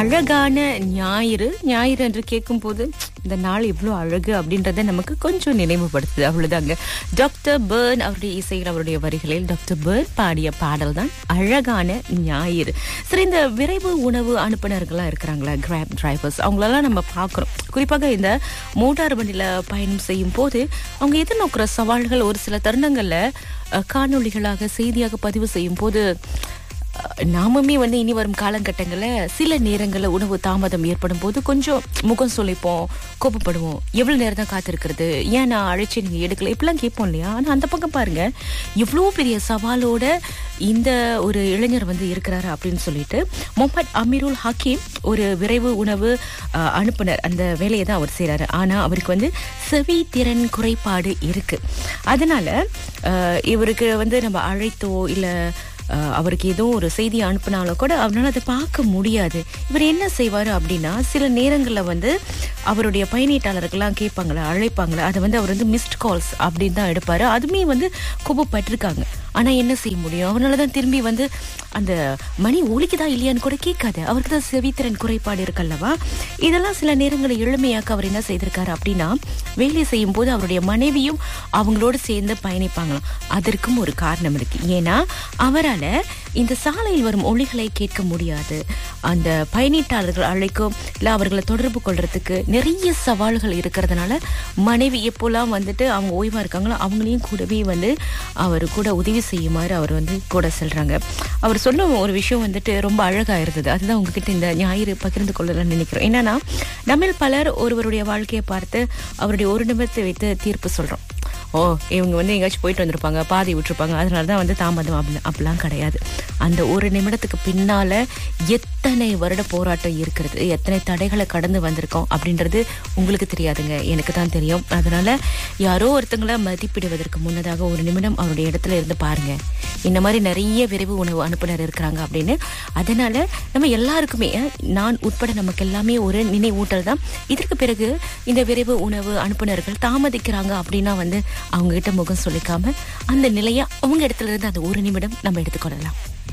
அழகான ஞாயிறு ஞாயிறு என்று கேட்கும் போது இந்த நாள் இவ்வளோ அழகு அப்படின்றத நமக்கு கொஞ்சம் நினைவுபடுத்துது அவ்வளவுதாங்க டாக்டர் பேர்ன் அவருடைய இசையில் அவருடைய வரிகளில் டாக்டர் பேர்ன் பாடிய பாடல் தான் அழகான ஞாயிறு சரி இந்த விரைவு உணவு அனுப்புனர்கள்லாம் இருக்கிறாங்களா கிராப் டிரைவர்ஸ் அவங்களெல்லாம் நம்ம பார்க்குறோம் குறிப்பாக இந்த மோட்டார் வண்டியில் பயணம் செய்யும் போது அவங்க எதிர்நோக்கிற சவால்கள் ஒரு சில தருணங்களில் அஹ், காணொளிகளாக செய்தியாக பதிவு செய்யும் போது அஹ் நாமுமே வந்து இனி வரும் காலகட்டங்களில் சில நேரங்களில் உணவு தாமதம் ஏற்படும் போது கொஞ்சம் முகம் சொல்லிப்போம் கோபப்படுவோம் எவ்வளோ நேரம் தான் காத்திருக்கிறது ஏன் நான் அழைச்சி நீங்கள் எடுக்கல இப்படிலாம் கேட்போம் இல்லையா ஆனால் அந்த பக்கம் பாருங்க இவ்வளோ பெரிய சவாலோட இந்த ஒரு இளைஞர் வந்து இருக்கிறாரு அப்படின்னு சொல்லிட்டு முகமது அமீருல் ஹக்கீம் ஒரு விரைவு உணவு அஹ், அனுப்புனர் அந்த வேலையை தான் அவர் செய்கிறாரு ஆனால் அவருக்கு வந்து செவி திறன் குறைபாடு இருக்கு அதனால அஹ், இவருக்கு வந்து நம்ம அழைத்தோ இல்லை அஹ் அவருக்கு ஏதோ ஒரு செய்தி அனுப்புனாலும் கூட அவரால் அதை பார்க்க முடியாது இவர் என்ன செய்வார் அப்படின்னா சில நேரங்களில் வந்து அவருடைய பயணீட்டாளர்கள்லாம் கேட்பாங்களா அழைப்பாங்களா அதை வந்து அவர் வந்து மிஸ்ட் கால்ஸ் அப்படின்னு தான் எடுப்பார் அதுவுமே வந்து கோபப்பட்டிருக்காங்க ஆனால் என்ன செய்ய முடியும் அவனால தான் திரும்பி வந்து அந்த மணி ஒலிக்குதா இல்லையான்னு கூட கேட்காது அவருக்கு தான் செவித்திறன் குறைபாடு இருக்கல்லவா இதெல்லாம் சில நேரங்களில் எளிமையாக்க அவர் என்ன செய்திருக்காரு அப்படின்னா வேலை செய்யும் போது அவருடைய மனைவியும் அவங்களோட சேர்ந்து பயணிப்பாங்களாம் அதற்கும் ஒரு காரணம் இருக்கு ஏன்னா அவரால் இந்த சாலையில் வரும் ஒளிகளை கேட்க முடியாது அந்த பயணீட்டாளர்கள் அழைக்கும் இல்லை அவர்களை தொடர்பு கொள்றதுக்கு நிறைய சவால்கள் இருக்கிறதுனால மனைவி எப்போல்லாம் வந்துட்டு அவங்க ஓய்வா இருக்காங்களோ அவங்களையும் கூடவே வந்து அவர் கூட உதவி செய்யுமாறு அவர் வந்து கூட செல்றாங்க அவர் சொன்ன ஒரு விஷயம் வந்துட்டு ரொம்ப அழகா இருந்தது அதுதான் உங்ககிட்ட இந்த ஞாயிறு பகிர்ந்து கொள்ளலாம்னு நினைக்கிறோம் என்னன்னா நம்மில் பலர் ஒருவருடைய வாழ்க்கையை பார்த்து அவருடைய ஒரு நிமிடத்தை வைத்து தீர்ப்பு சொல்றோம் ஓ இவங்க வந்து எங்கேயாச்சும் போயிட்டு வந்திருப்பாங்க பாதி விட்டுருப்பாங்க அதனால தான் வந்து தாமதம் அப்படி அப்படிலாம் கிடையாது அந்த ஒரு நிமிடத்துக்கு பின்னால எத்தனை வருட போராட்டம் இருக்கிறது எத்தனை தடைகளை கடந்து வந்திருக்கோம் அப்படின்றது உங்களுக்கு தெரியாதுங்க எனக்கு தான் தெரியும் அதனால யாரோ ஒருத்தங்கள மதிப்பிடுவதற்கு முன்னதாக ஒரு நிமிடம் அவருடைய இடத்துல இருந்து பாருங்க இந்த மாதிரி நிறைய விரைவு உணவு அனுப்புனர் இருக்கிறாங்க அப்படின்னு அதனால நம்ம எல்லாருக்குமே அஹ், நான் உட்பட நமக்கு எல்லாமே ஒரு நினைவூட்டல் தான் இதற்கு பிறகு இந்த விரைவு உணவு அனுப்புனர்கள் தாமதிக்கிறாங்க அப்படின்னா வந்து அவங்க கிட்ட முகம் சொல்லிக்காம அந்த நிலையை அவங்க இடத்துல இருந்து அந்த ஒரு நிமிடம் நம்ம எடுத்துக்கொள்ளலாம்